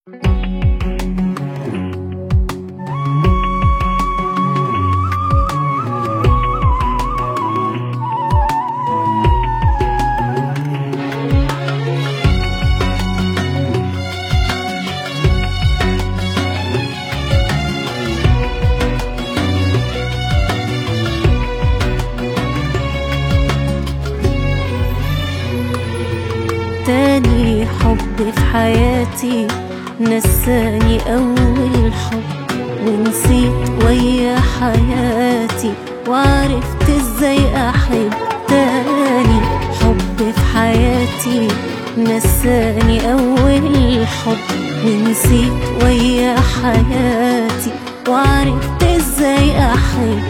تاني حب في حياتي نساني أول حب ونسيت ويا حياتي وعرفت ازاي أحب تاني حب في حياتي نساني أول حب ونسيت ويا حياتي وعرفت ازاي أحب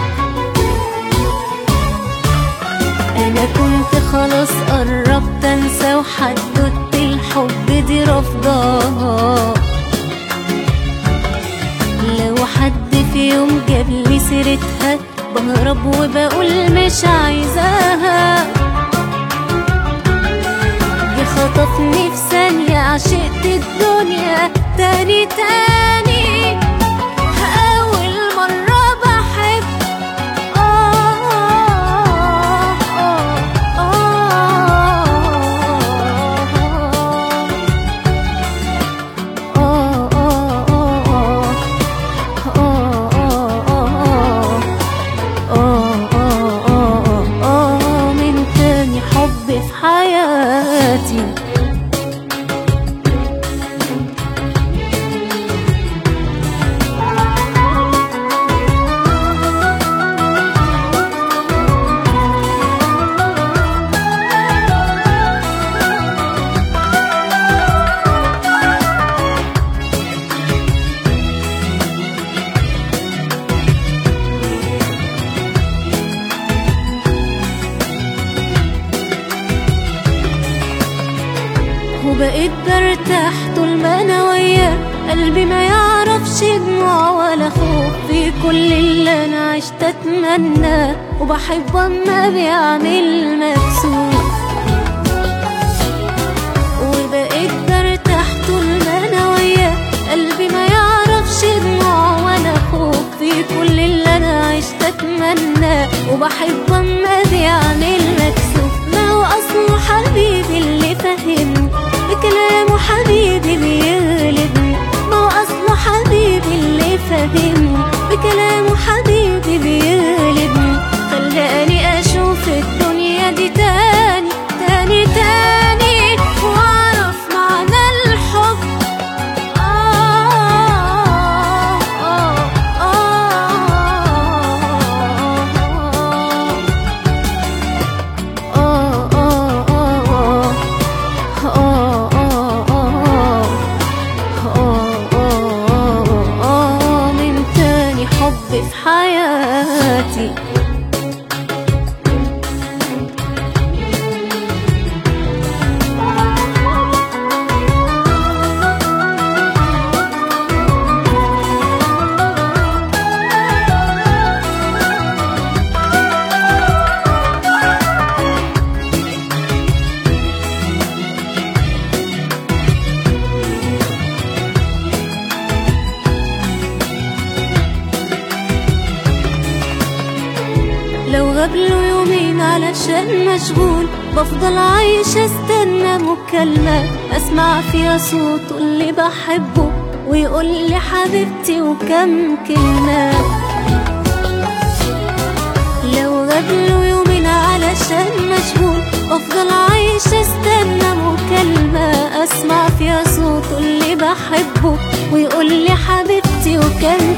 انا كنت خلاص قربت انسى وحددت الحب دي رفضاها لو حد في يوم جاب لي سيرتها بهرب وبقول مش عايزاها جه خطفني في ثانية عشقت الدنيا تاني تاني أول مرة بحب من تاني حب في حياتي وبقيت برتاح طول ما انا وياه قلبي ما يعرفش دموع ولا خوف في كل اللي انا عشت اتمناه وبحب اما بيعمل مكسوف وبقيت برتاح طول ما انا وياه قلبي ما يعرفش دموع ولا خوف في كل اللي انا عشت اتمناه وبحب اما بيعمل مكسوف ما هو اصله حبيبي اللي فهمني بكلامه حبيبي بيغلبني ما هو اصله حبيبي اللي فهمني بكلامه حبيبي بيغلبني خلاني اشوف الدنيا دي تاني تاني تاني واعرف معنى الحب آه آه آه آه آه من تاني حب في حياتي لو غاب له يومين علشان مشغول بفضل عايشة استنى مكالمة اسمع فيها صوته اللي بحبه ويقول لي حبيبتي وكم كلمة لو غاب له يومين علشان مشغول افضل عايشة استنى مكالمة اسمع فيها صوته اللي بحبه ويقول لي حبيبتي وكم